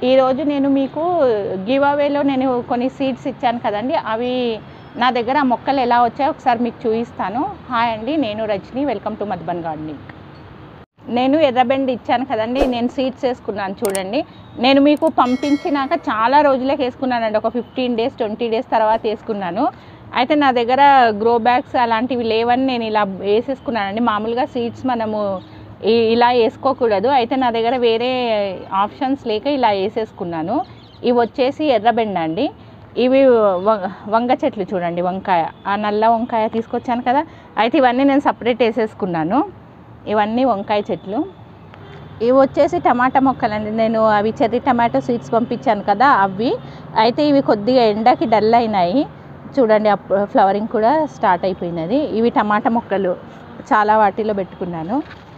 ఈరోజు నేను మీకు గివ్ అవేలో నేను కొన్ని సీడ్స్ ఇచ్చాను కదండి అవి నా దగ్గర ఆ మొక్కలు ఎలా వచ్చాయో ఒకసారి మీకు చూపిస్తాను హాయ్ అండి నేను Rajani welcome to Madhuban gardening నేను ఎర్రబెండి ఇచ్చాను కదండి నేను సీడ్స్ వేసుకున్నాను చూడండి నేను మీకు పంపించినాక చాలా రోజులకి వేసుకున్నానండి ఒక ఫిఫ్టీన్ డేస్ ట్వంటీ డేస్ తర్వాత వేసుకున్నాను అయితే నా దగ్గర గ్రో బ్యాగ్స్ అలాంటివి లేవని నేను ఇలా వేసేసుకున్నానండి మామూలుగా సీడ్స్ మనము ఈ- ఇలా వేసుకోకూడదు అయితే నా దగ్గర వేరే ఆప్షన్స్ లేక ఇలా వేసేసుకున్నాను ఇవి వచ్చేసి ఎర్రబెండ అండి ఇవి వ- వంగ చెట్లు చూడండి వంకాయ ఆ నల్ల వంకాయ తీసుకొచ్చాను కదా అయితే ఇవన్నీ నేను సపరేట్ వేసేసుకున్నాను ఇవన్నీ వంకాయ చెట్లు ఇవి వచ్చేసి టమాటా మొక్కలండి నేను అవి చెర్రీ టమాటో సీడ్స్ పంపించాను కదా అవి అయితే ఇవి కొద్దిగా ఎండకి డల్ అయినాయి చూడండి అప్పుడు ఫ్లవరింగ్ కూడా స్టార్ట్ అయిపోయినది ఇవి టమాటా మొక్కలు చాలా వాటిలో పెట్టుకున్నాను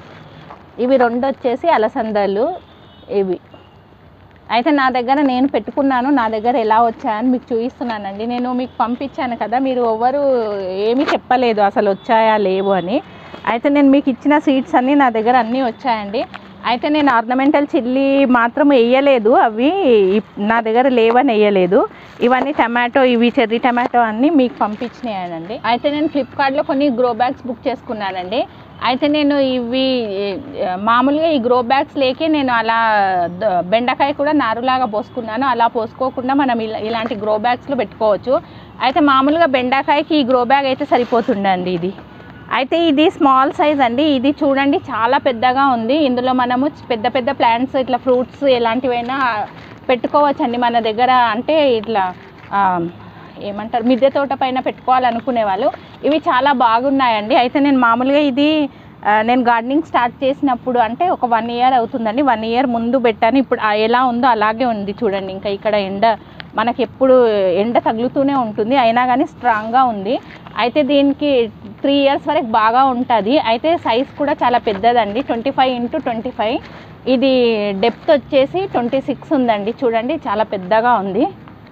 ఇవి రెండు వచ్చేసి అలసందలు ఇవి అయితే నా దగ్గర నేను పెట్టుకున్నాను నా దగ్గర ఎలా వచ్చాయని మీకు చూపిస్తున్నానండి నేను మీకు పంపించాను కదా మీరు ఎవరు ఏమీ చెప్పలేదు అసలు వచ్చాయా లేవు అని అయితే నేను మీకు ఇచ్చిన సీడ్స్ అన్నీ నా దగ్గర అన్నీ వచ్చాయండి అయితే నేను ఆర్నమెంటల్ చిల్లీ మాత్రం వేయలేదు అవి ఇప్- నా దగ్గర లేవని వేయలేదు ఇవన్నీ టమాటో ఇవి చెర్రీ టమాటో అన్నీ మీకు పంపించినాయనండి అయితే నేను ఫ్లిప్కార్ట్లో కొన్ని గ్రో బ్యాగ్స్ బుక్ చేసుకున్నానండి అయితే నేను ఇవి ఏ, మామూలుగా ఈ గ్రో బ్యాగ్స్ లేకే నేను అలా ద- బెండకాయ కూడా నారులాగా పోసుకున్నాను అలా పోసుకోకుండా మనం ఇలా ఇలాంటి గ్రో బ్యాగ్స్లో పెట్టుకోవచ్చు అయితే మామూలుగా బెండకాయకి ఈ గ్రో బ్యాగ్ అయితే సరిపోతుండండి ఇది అయితే ఇది స్మాల్ సైజ్ అండి ఇది చూడండి చాలా పెద్దగా ఉంది ఇందులో మనము పెద్ద పెద్ద ప్లాంట్స్ ఇట్లా ఫ్రూట్స్ ఎలాంటివైనా పెట్టుకోవచ్చండి మన దగ్గర అంటే ఇట్లా ఆ, ఏమంటారు మిద్దె తోట పైన పెట్టుకోవాలనుకునే వాళ్ళు ఇవి చాలా బాగున్నాయండి అయితే నేను మామూలుగా ఇది ఆ, నేను గార్డెనింగ్ స్టార్ట్ చేసినప్పుడు అంటే ఒక వన్ ఇయర్ అవుతుందండి వన్ ఇయర్ ముందు పెట్టాను ఇప్పుడు ఆ ఎలా ఉందో అలాగే ఉంది చూడండి ఇంకా ఇక్కడ ఎండ మనకి ఎప్పుడు ఎండ తగులుతూనే ఉంటుంది అయినా కానీ స్ట్రాంగ్గా ఉంది అయితే దీనికి త్రీ ఇయర్స్ వరకు బాగా ఉంటుంది అయితే సైజ్ కూడా చాలా పెద్దదండి twenty five into twenty five ఇది డెప్త్ వచ్చేసి ట్వంటీ సిక్స్ ఉందండి చూడండి చాలా పెద్దగా ఉంది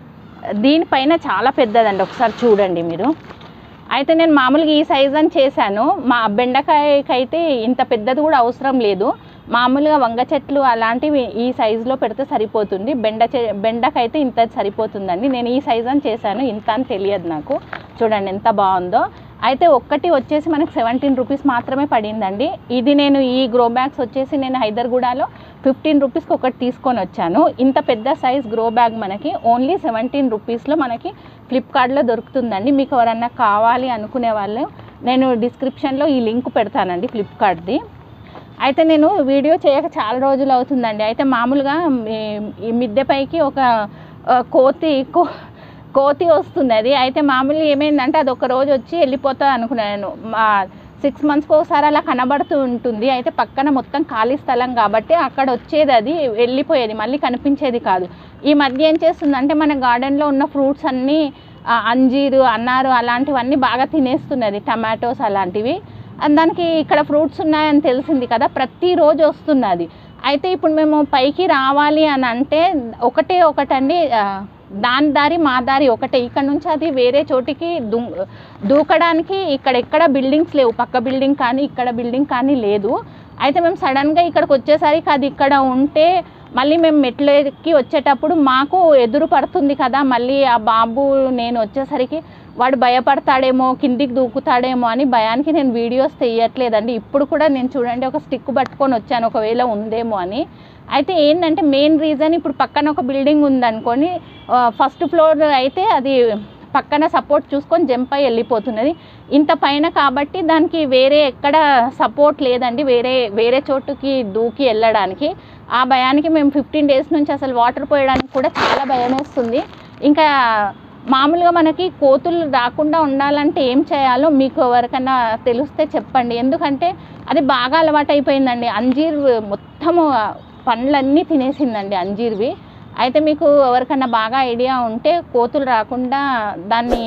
దీనిపైన చాలా పెద్దదండి ఒకసారి చూడండి మీరు అయితే నేను మామూలుగా ఈ సైజ్ అని చేశాను మా బెండకాయకి అయితే ఇంత పెద్దది కూడా అవసరం లేదు మామూలుగా వంగ చెట్లు అలాంటివి ఈ సైజులో పెడితే సరిపోతుంది బెండ చె బెండకైతే ఇంత సరిపోతుందండి నేను ఈ సైజ్ అని చేశాను ఇంత అని తెలియదు నాకు చూడండి ఎంత బాగుందో అయితే ఒక్కటి వచ్చేసి మనకి సెవెంటీన్ రూపీస్ మాత్రమే పడిందండి ఇది నేను ఈ గ్రో బ్యాగ్స్ వచ్చేసి నేను హైదర్గూడలో ఫిఫ్టీన్ రూపీస్కి ఒకటి తీసుకొని వచ్చాను ఇంత పెద్ద సైజ్ గ్రో బ్యాగ్ మనకి ఓన్లీ సెవెంటీన్ రూపీస్లో మనకి ఫ్లిప్కార్ట్లో దొరుకుతుందండి మీకు ఎవరన్నా కావాలి అనుకునే వాళ్ళు నేను డిస్క్రిప్షన్లో ఈ లింక్ పెడతానండి ఫ్లిప్కార్ట్ది అయితే నేను వీడియో చేయక చాలా రోజులు అవుతుందండి అయితే మామూలుగా ఈ- ఈ మిద్దె పైకి ఒక ఆ, కోతి కో కోతి వస్తుంది అది అయితే మామూలుగా ఏమైందంటే అది ఒక రోజు వచ్చి వెళ్ళిపోతుంది అనుకున్నాను మా సిక్స్ మంత్స్కి ఒకసారి అలా కనబడుతూ ఉంటుంది అయితే పక్కన మొత్తం ఖాళీ స్థలం కాబట్టి అక్కడ వచ్చేది అది వెళ్ళిపోయేది మళ్ళీ కనిపించేది కాదు ఈ మధ్య ఏం చేస్తుందంటే మన గార్డెన్లో ఉన్న ఫ్రూట్స్ అన్నీ ఆ, అంజీరు అన్నారు అలాంటివన్నీ బాగా తినేస్తున్నది టమాటోస్ అలాంటివి అండ్ దానికి ఇక్కడ ఫ్రూట్స్ ఉన్నాయని తెలిసింది కదా ప్రతిరోజు వస్తున్నది అయితే ఇప్పుడు మేము పైకి రావాలి అని అంటే ఒకటే ఒకటండి ఆ, దాని దారి మా దారి ఒకటే ఇక్కడ నుంచి అది వేరే చోటికి దు దూకడానికి ఇక్కడ ఎక్కడ బిల్డింగ్స్ లేవు పక్క బిల్డింగ్ కానీ ఇక్కడ బిల్డింగ్ కానీ లేదు అయితే మేము సడన్గా ఇక్కడికి వచ్చేసరికి అది ఇక్కడ ఉంటే మళ్ళీ మేము మెట్లు ఎక్కి వచ్చేటప్పుడు మాకు ఎదురు పడుతుంది కదా మళ్ళీ ఆ బాబు నేను వచ్చేసరికి వాడు భయపడతాడేమో కిందికి దూకుతాడేమో అని భయానికి నేను వీడియోస్ తీయట్లేదండి ఇప్పుడు కూడా నేను చూడండి ఒక స్టిక్ పట్టుకొని వచ్చాను ఒకవేళ ఉందేమో అని అయితే ఏంటంటే మెయిన్ రీజన్ ఇప్పుడు పక్కన ఒక బిల్డింగ్ ఉందనుకొని ఫస్ట్ ఫ్లోర్ అయితే అది పక్కన సపోర్ట్ చూసుకొని జంప్ అయి వెళ్ళిపోతున్నది ఇంత పైన కాబట్టి దానికి వేరే ఎక్కడ సపోర్ట్ లేదండి వేరే వేరే చోటుకి దూకి వెళ్ళడానికి ఆ భయానికి మేము ఫిఫ్టీన్ డేస్ నుంచి అసలు వాటర్ పోయడానికి కూడా చాలా భయం వేస్తుంది ఇంకా మామూలుగా మనకి కోతులు రాకుండా ఉండాలంటే ఏం చేయాలో మీకు ఎవరికైనా తెలిస్తే చెప్పండి ఎందుకంటే అది బాగా అలవాటు అయిపోయిందండి అంజీర్ మొత్తము పండ్లన్నీ తినేసిందండి అంజీర్వి అయితే మీకు ఎవరికైనా బాగా ఐడియా ఉంటే కోతులు రాకుండా దాన్ని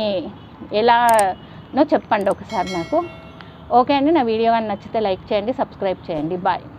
ఎలానో చెప్పండి ఒకసారి నాకు ఓకే అండి నా వీడియో కానీ నచ్చితే లైక్ చేయండి సబ్స్క్రైబ్ చేయండి బాయ్